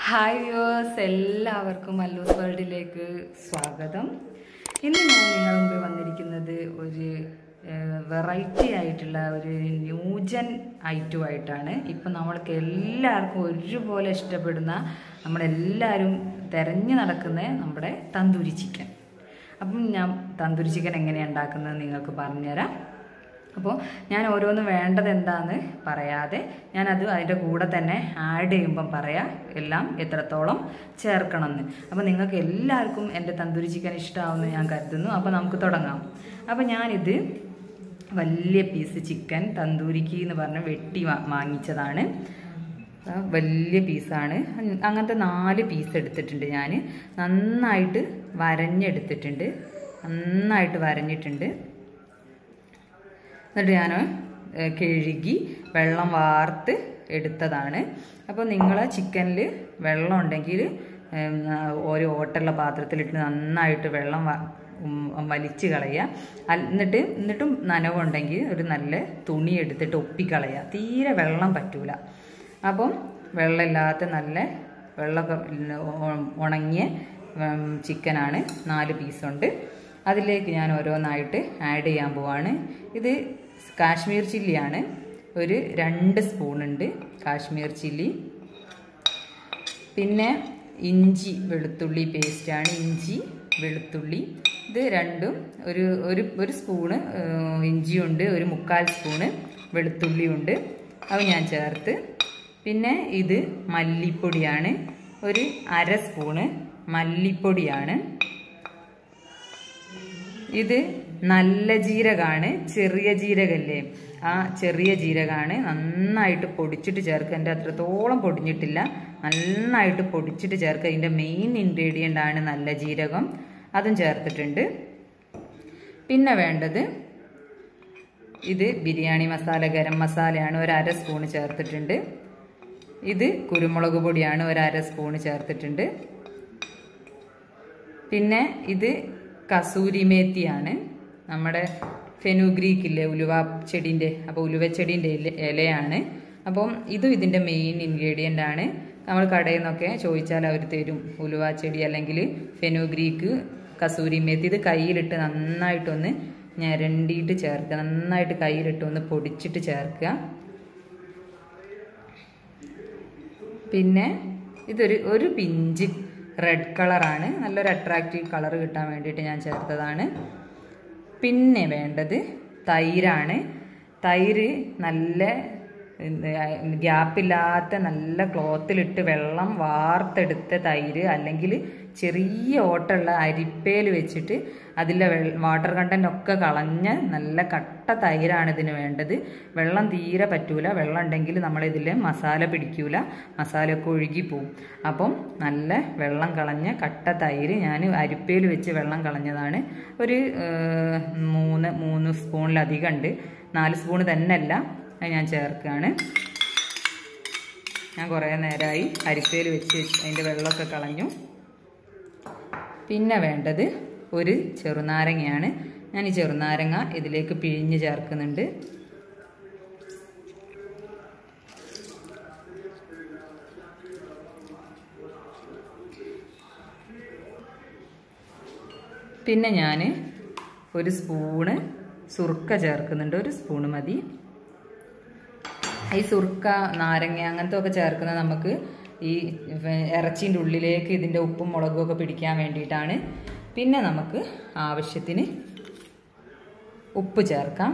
hi viewers എല്ലാവർക്കും മല്ലൂസ് വേൾഡിലേക്ക് സ്വാഗതം ഇന്ന് ഞാൻ നിങ്ങളുടെ മുമ്പിൽ വന്നിരിക്കുന്നത് ഒരു വെറൈറ്റി ആയിട്ടുള്ള ഒരു ന്യൂജൻ ഐറ്റമായിട്ടാണ് ഇപ്പം നമ്മൾക്ക് എല്ലാവർക്കും ഒരുപോലെ ഇഷ്ടപ്പെടുന്ന നമ്മളെല്ലാവരും തിരഞ്ഞു നടക്കുന്ന നമ്മുടെ തന്തൂരി ചിക്കൻ അപ്പം ഞാൻ തന്തൂരി ചിക്കൻ എങ്ങനെയാണ് ഉണ്ടാക്കുന്നത് നിങ്ങൾക്ക് പറഞ്ഞുതരാം അപ്പോൾ ഞാൻ ഓരോന്ന് വേണ്ടത് എന്താന്ന് പറയാതെ ഞാനത് അതിൻ്റെ കൂടെ തന്നെ ആഡ് ചെയ്യുമ്പം പറയാം എല്ലാം എത്രത്തോളം ചേർക്കണമെന്ന് അപ്പോൾ നിങ്ങൾക്ക് എല്ലാവർക്കും എൻ്റെ തന്തൂരി ചിക്കൻ ഇഷ്ടമാവുമെന്ന് ഞാൻ കരുതുന്നു അപ്പോൾ നമുക്ക് തുടങ്ങാം അപ്പോൾ ഞാനിത് വലിയ പീസ് ചിക്കൻ തന്തൂരിക്ക് എന്ന് പറഞ്ഞ് വെട്ടി വാ- വാങ്ങിച്ചതാണ് ആ, വലിയ പീസാണ് അങ്ങനത്തെ നാല് പീസ് എടുത്തിട്ടുണ്ട് ഞാൻ നന്നായിട്ട് വരഞ്ഞെടുത്തിട്ടുണ്ട് നന്നായിട്ട് വരഞ്ഞിട്ടുണ്ട് എന്നിട്ട് ഞാൻ കഴുകി വെള്ളം വാർത്ത് എടുത്തതാണ് അപ്പോൾ നിങ്ങൾ ചിക്കനിൽ വെള്ളം ഉണ്ടെങ്കിൽ ഉം, ഒരു ഓട്ടുള്ള പാത്രത്തിലിട്ട് നന്നായിട്ട് വെള്ളം വ- ഉം, വലിച്ച് കളയുക അൽ- എന്നിട്ട് എന്നിട്ടും നനവുണ്ടെങ്കിൽ ഒരു നല്ല തുണി എടുത്തിട്ട് ഒപ്പിക്കളയുക തീരെ വെള്ളം പറ്റൂല അപ്പം വെള്ളമില്ലാത്ത നല്ല വെള്ളമൊക്കെ ഉ- ഉണങ്ങിയ ഉം, ചിക്കനാണ് നാല് പീസുണ്ട് അതിലേക്ക് ഞാൻ ഓരോന്നായിട്ട് ആഡ് ചെയ്യാൻ പോവാണ് ഇത് കാശ്മീർ ചില്ലിയാണ് ഒരു രണ്ട് സ്പൂണുണ്ട് കാശ്മീർ ചില്ലി പിന്നെ ഇഞ്ചി വെളുത്തുള്ളി പേസ്റ്റാണ് ഇഞ്ചി വെളുത്തുള്ളി ഇത് രണ്ടും ഒരു ഒരു ഒരു സ്പൂണ് ഏഹ്, ഇഞ്ചിയുണ്ട് ഒരു മുക്കാൽ സ്പൂണ് വെളുത്തുള്ളിയുണ്ട് അത് ഞാൻ ചേർത്ത് പിന്നെ ഇത് മല്ലിപ്പൊടിയാണ് ഒരു അര സ്പൂണ് മല്ലിപ്പൊടിയാണ് ഇത് നല്ല ജീരകമാണ് ചെറിയ ജീരകല്ലേ ആ ചെറിയ ജീരകമാണ് നന്നായിട്ട് പൊടിച്ചിട്ട് ചേർക്കുക എൻ്റെ അത്രത്തോളം പൊടിഞ്ഞിട്ടില്ല നന്നായിട്ട് പൊടിച്ചിട്ട് ചേർക്കുക ഇതിൻ്റെ മെയിൻ ഇൻഗ്രീഡിയൻ്റ് ആണ് നല്ല ജീരകം അതും ചേർത്തിട്ടുണ്ട് പിന്നെ വേണ്ടത് ഇത് ബിരിയാണി മസാല ഗരം മസാലയാണ് ഒരു അര സ്പൂണ് ചേർത്തിട്ടുണ്ട് ഇത് കുരുമുളക് പൊടിയാണ് ഒരു അര സ്പൂണ് ചേർത്തിട്ടുണ്ട് പിന്നെ ഇത് കസൂരി മേത്തിയാണ് നമ്മുടെ ഫെനുഗ്രീക്ക് ഇല്ലേ ഉലുവ ചെടീൻ്റെ അപ്പോൾ ഉലുവ ചെടീൻ്റെ ഇലയാണ് അപ്പം ഇതും ഇതിൻ്റെ മെയിൻ ഇൻഗ്രീഡിയൻ്റ് ആണ് നമ്മൾ കടയിൽ നിന്നൊക്കെ ചോദിച്ചാൽ അവർ തരും ഉലുവ ചെടി അല്ലെങ്കിൽ ഫെനുഗ്രീക്ക് കസൂരി മേത്തി ഇത് കയ്യിലിട്ട് നന്നായിട്ടൊന്ന് ഞരണ്ടിയിട്ട് ചേർക്കുക നന്നായിട്ട് കയ്യിലിട്ട് ഒന്ന് പൊടിച്ചിട്ട് ചേർക്കുക പിന്നെ ഇതൊരു ഒരു പിഞ്ച് റെഡ് കളറാണ് നല്ലൊരു അട്രാക്റ്റീവ് കളർ കിട്ടാൻ വേണ്ടിയിട്ട് ഞാൻ ചേർത്തതാണ് പിന്നെ വേണ്ടത് തൈരാണ് തൈര് നല്ല ഗ്യാപ്പില്ലാത്ത നല്ല ക്ലോത്തിലിട്ട് വെള്ളം വാർത്തെടുത്ത തൈര് അല്ലെങ്കിൽ ചെറിയ ഓട്ടമുള്ള അരിപ്പയിൽ വെച്ചിട്ട് അതിലെ വാട്ടർ കണ്ടന്റ് ഒക്കെ കളഞ്ഞ നല്ല കട്ട തൈരാണ് ഇതിന് വേണ്ടത് വെള്ളം തീരെ പറ്റൂല വെള്ളം ഉണ്ടെങ്കിൽ നമ്മളിതിൽ മസാല പിടിക്കൂല മസാലയൊക്കെ ഒഴുകി പോവും അപ്പം നല്ല വെള്ളം കളഞ്ഞ കട്ട തൈര് ഞാൻ അരിപ്പയിൽ വെച്ച് വെള്ളം കളഞ്ഞതാണ് ഒരു ഏഹ്, മൂന്ന് മൂന്ന് സ്പൂണിലധികം ഉണ്ട് നാല് സ്പൂൺ തന്നെ അല്ല അത് ഞാൻ ചേർക്കുകയാണ് ഞാൻ കുറേ നേരമായി അരിപ്പയിൽ വെച്ച് അതിൻ്റെ വെള്ളമൊക്കെ കളഞ്ഞു പിന്നെ വേണ്ടത് ഒരു ചെറുനാരങ്ങയാണ് ഞാൻ ഈ ചെറുനാരങ്ങ ഇതിലേക്ക് പിഴിഞ്ഞ് ചേർക്കുന്നുണ്ട് പിന്നെ ഞാൻ ഒരു സ്പൂണ് സുർക്ക ചേർക്കുന്നുണ്ട് ഒരു സ്പൂണ് മതി ഈ സുർക്ക നാരങ്ങ അങ്ങനത്തെ ഒക്കെ ചേർക്കുന്നത് നമുക്ക് ഈ ഇറച്ചീൻ്റെ ഉള്ളിലേക്ക് ഇതിൻ്റെ ഉപ്പും മുളകും ഒക്കെ പിടിക്കാൻ വേണ്ടിയിട്ടാണ് പിന്നെ നമുക്ക് ആവശ്യത്തിന് ഉപ്പ് ചേർക്കാം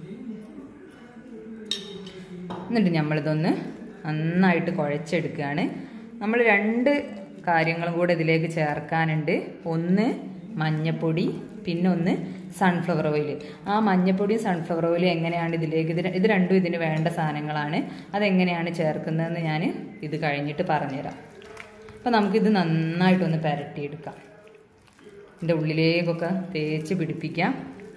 എന്നിട്ട് നമ്മളിതൊന്ന് നന്നായിട്ട് കുഴച്ചെടുക്കുകയാണ് നമ്മൾ രണ്ട് കാര്യങ്ങളും കൂടെ ഇതിലേക്ക് ചേർക്കാനുണ്ട് ഒന്ന് മഞ്ഞപ്പൊടി പിന്നെ ഒന്ന് സൺഫ്ലവർ ഓയിൽ ആ മഞ്ഞപ്പൊടിയും സൺഫ്ലവർ ഓയിലും എങ്ങനെയാണ് ഇതിലേക്ക് ഇത് ഇത് രണ്ടും ഇതിന് വേണ്ട സാധനങ്ങളാണ് അതെങ്ങനെയാണ് ചേർക്കുന്നതെന്ന് ഞാൻ ഇത് കഴിഞ്ഞിട്ട് പറഞ്ഞുതരാം അപ്പോൾ നമുക്കിത് നന്നായിട്ടൊന്ന് പുരട്ടിയെടുക്കാം ഇതിൻ്റെ ഉള്ളിലേക്കൊക്കെ തേച്ച് പിടിപ്പിക്കാം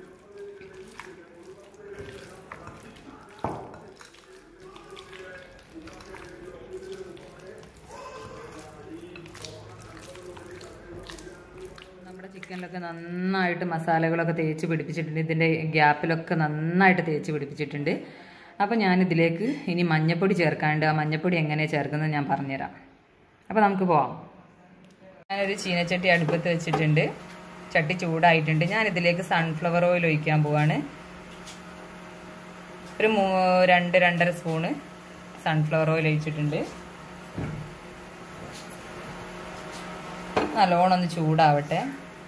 നമ്മുടെ ചിക്കനിലൊക്കെ നന്നായിട്ട് മസാലകളൊക്കെ തേച്ച് പിടിപ്പിച്ചിട്ടുണ്ട് ഇതിൻ്റെ ഗ്യാപ്പിലൊക്കെ നന്നായിട്ട് തേച്ച് പിടിപ്പിച്ചിട്ടുണ്ട് അപ്പോൾ ഞാനിതിലേക്ക് ഇനി മഞ്ഞപ്പൊടി ചേർക്കാണ്ട് ആ മഞ്ഞപ്പൊടി എങ്ങനെ ചേർക്കുന്നത് ഞാൻ പറഞ്ഞുതരാം അപ്പോൾ നമുക്ക് പോവാം ഞാനൊരു ചീനച്ചട്ടി അടുപ്പത്ത് വെച്ചിട്ടുണ്ട് ചട്ടി ചൂടായിട്ടുണ്ട് ഞാൻ ഇതിലേക്ക് സൺഫ്ലവർ ഓയിൽ ഒഴിക്കാൻ പോവാണ് ഒരു മൂ രണ്ട് രണ്ടര സ്പൂണ് സൺഫ്ലവർ ഓയിൽ ഒഴിച്ചിട്ടുണ്ട് നല്ലോണം ഒന്ന് ചൂടാവട്ടെ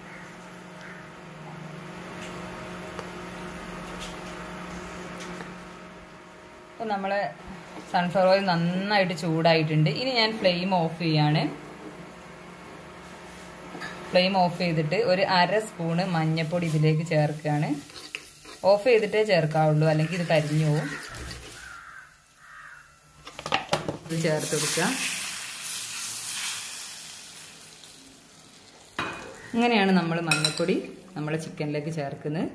അപ്പോൾ നമ്മൾ സൺഫ്ലവർ ഓയിൽ നന്നായിട്ട് ചൂടായിട്ടുണ്ട് ഇനി ഞാൻ ഫ്ലെയിം ഓഫ് ചെയ്യാണ് ഫ്ലെയിം ഓഫ് ചെയ്തിട്ട് ഒരു അര സ്പൂണ് മഞ്ഞൾപ്പൊടി ഇതിലേക്ക് ചേർക്കുകയാണ് ഓഫ് ചെയ്തിട്ടേ ചേർക്കാവുള്ളൂ അല്ലെങ്കിൽ ഇത് കരിഞ്ഞു പോവും ഇത് ചേർത്ത് കൊടുക്കുക ഇങ്ങനെയാണ് നമ്മൾ മഞ്ഞൾപ്പൊടി നമ്മളെ ചിക്കനിലേക്ക് ചേർക്കുന്നത്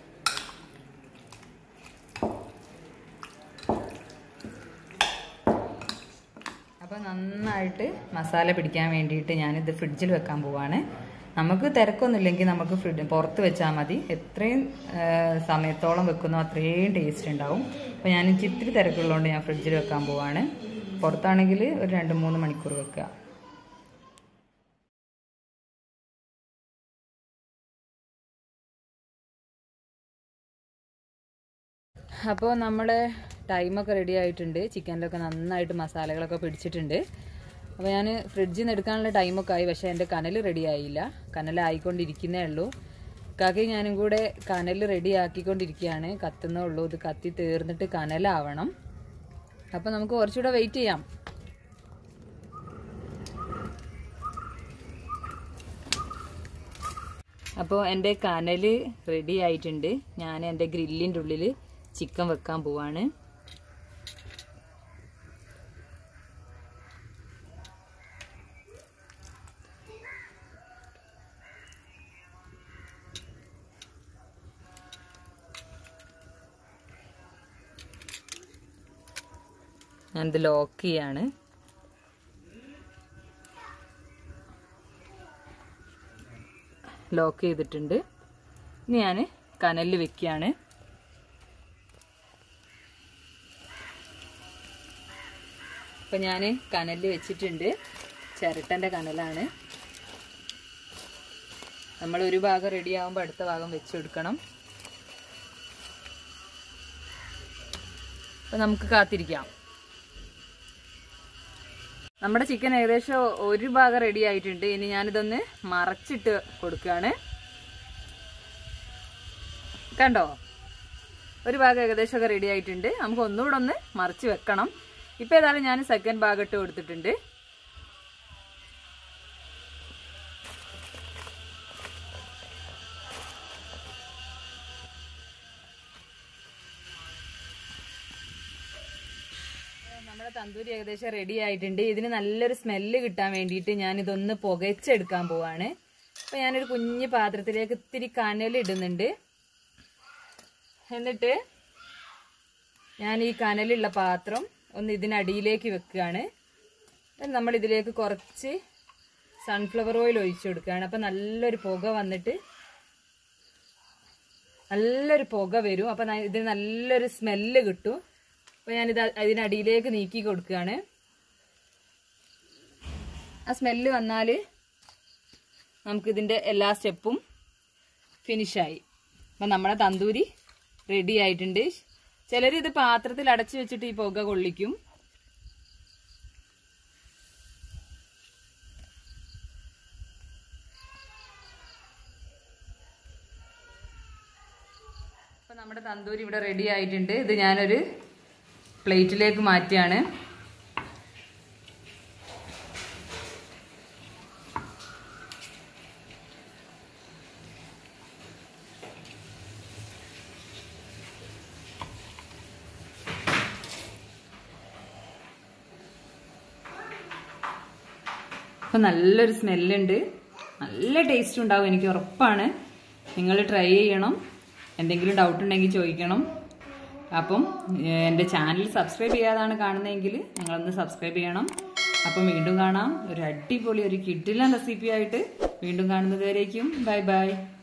അപ്പോൾ നന്നായിട്ട് മസാല പിടിക്കാൻ വേണ്ടിയിട്ട് ഞാനിത് ഫ്രിഡ്ജിൽ വെക്കാൻ പോവാണ് നമുക്ക് തിരക്കൊന്നുമില്ലെങ്കിൽ നമുക്ക് ഫ്രിഡ്ജ് പുറത്ത് വെച്ചാൽ മതി എത്രയും ആ, സമയത്തോളം വെക്കുന്നോ അത്രയും ടേസ്റ്റ് ഉണ്ടാവും അപ്പോൾ ഞാൻ ഇത്തിരി തിരക്കുള്ളതുകൊണ്ട് ഞാൻ ഫ്രിഡ്ജിൽ വെക്കാൻ പോവാണ് പുറത്താണെങ്കിൽ ഒരു രണ്ട് മൂന്ന് മണിക്കൂർ വെക്കുക അപ്പോൾ നമ്മുടെ ടൈമൊക്കെ റെഡി ആയിട്ടുണ്ട് ചിക്കനിലൊക്കെ നന്നായിട്ട് മസാലകളൊക്കെ പിടിച്ചിട്ടുണ്ട് അപ്പോൾ ഞാൻ ഫ്രിഡ്ജിൽ നിന്ന് എടുക്കാനുള്ള ടൈമൊക്കെ ആയി പക്ഷേ എൻ്റെ കനൽ റെഡി ആയില്ല കനലായിക്കൊണ്ടിരിക്കുന്നേ ഉള്ളൂ കാക്കയും ഞാനും കൂടെ കനൽ റെഡി ആക്കിക്കൊണ്ടിരിക്കുകയാണ് കത്തുന്നേ ഉള്ളൂ ഇത് കത്തി തീർന്നിട്ട് കനലാവണം അപ്പോൾ നമുക്ക് കുറച്ചുകൂടെ വെയിറ്റ് ചെയ്യാം അപ്പോൾ എൻ്റെ കനൽ റെഡി ആയിട്ടുണ്ട് ഞാൻ എൻ്റെ ഗ്രില്ലിൻ്റെ ഉള്ളിൽ ചിക്കൻ വെക്കാൻ പോവാണ് ഞാനിത് ലോക്ക് ചെയ്യാണ് ലോക്ക് ചെയ്തിട്ടുണ്ട് ഇനി ഞാൻ കനലിൽ വെക്കുകയാണ് അപ്പം ഞാൻ കനലിൽ വെച്ചിട്ടുണ്ട് ചിരട്ടൻ്റെ കനലാണ് നമ്മൾ ഒരു ഭാഗം റെഡി ആകുമ്പോൾ അടുത്ത ഭാഗം വെച്ചെടുക്കണം അപ്പം നമുക്ക് കാത്തിരിക്കാം നമ്മുടെ ചിക്കൻ ഏകദേശം ഒരു ഭാഗം റെഡി ആയിട്ടുണ്ട് ഇനി ഞാനിതൊന്ന് മറച്ചിട്ട് കൊടുക്കുകയാണ് കണ്ടോ ഒരു ഭാഗം ഏകദേശമൊക്കെ റെഡി ആയിട്ടുണ്ട് നമുക്ക് ഒന്നുകൂടെ ഒന്ന് മറിച്ച് വെക്കണം ഇപ്പം ഏതായാലും ഞാൻ സെക്കൻഡ് ഭാഗം ഇട്ട് കൊടുത്തിട്ടുണ്ട് നമ്മുടെ തന്തൂരി ഏകദേശം റെഡി ആയിട്ടുണ്ട് ഇതിന് നല്ലൊരു സ്മെല്ല് കിട്ടാൻ വേണ്ടിയിട്ട് ഞാൻ ഇതൊന്ന് പുകച്ചെടുക്കാൻ പോവാണ് അപ്പൊ ഞാനൊരു കുഞ്ഞു പാത്രത്തിലേക്ക് ഇത്തിരി കനൽ ഇടുന്നുണ്ട് എന്നിട്ട് ഞാൻ ഈ കനലുള്ള പാത്രം ഒന്ന് ഇതിനടിയിലേക്ക് വെക്കുകയാണ് എന്നിട്ട് നമ്മൾ ഇതിലേക്ക് കുറച്ച് സൺഫ്ലവർ ഓയിൽ ഒഴിച്ചു കൊടുക്കുകയാണ് അപ്പം നല്ലൊരു പുക വന്നിട്ട് നല്ലൊരു പുക വരും അപ്പം ന- ഇതിന് നല്ലൊരു സ്മെല്ല് കിട്ടും അപ്പം ഞാനിത് അതിനടിയിലേക്ക് നീക്കി കൊടുക്കുകയാണ് ആ സ്മെല്ല് വന്നാൽ നമുക്കിതിൻ്റെ എല്ലാ സ്റ്റെപ്പും ഫിനിഷായി അപ്പം നമ്മുടെ തന്തൂരി റെഡി ആയിട്ടുണ്ട് ചിലർ ഇത് പാത്രത്തിൽ അടച്ചു വെച്ചിട്ട് ഈ പുക കൊള്ളിക്കും അപ്പം നമ്മുടെ തന്തൂരി ഇവിടെ റെഡി ആയിട്ടുണ്ട് ഇത് ഞാനൊരു പ്ലേറ്റിലേക്ക് മാറ്റിയാണ് അപ്പം നല്ലൊരു സ്മെല്ലുണ്ട് നല്ല ടേസ്റ്റ് ഉണ്ടാവും എനിക്ക് ഉറപ്പാണ് നിങ്ങൾ ട്രൈ ചെയ്യണം എന്തെങ്കിലും ഡൗട്ട് ഉണ്ടെങ്കിൽ ചോദിക്കണം അപ്പം ഏഹ്, എൻ്റെ ചാനൽ സബ്സ്ക്രൈബ് ചെയ്യാതാണ് കാണുന്നതെങ്കിൽ നിങ്ങളൊന്ന് സബ്സ്ക്രൈബ് ചെയ്യണം അപ്പം വീണ്ടും കാണാം ഒരു അടിപൊളി ഒരു കിഡിലൻ റെസിപ്പി ആയിട്ട് വീണ്ടും കാണുന്നത് വരേക്കും ബൈ ബൈ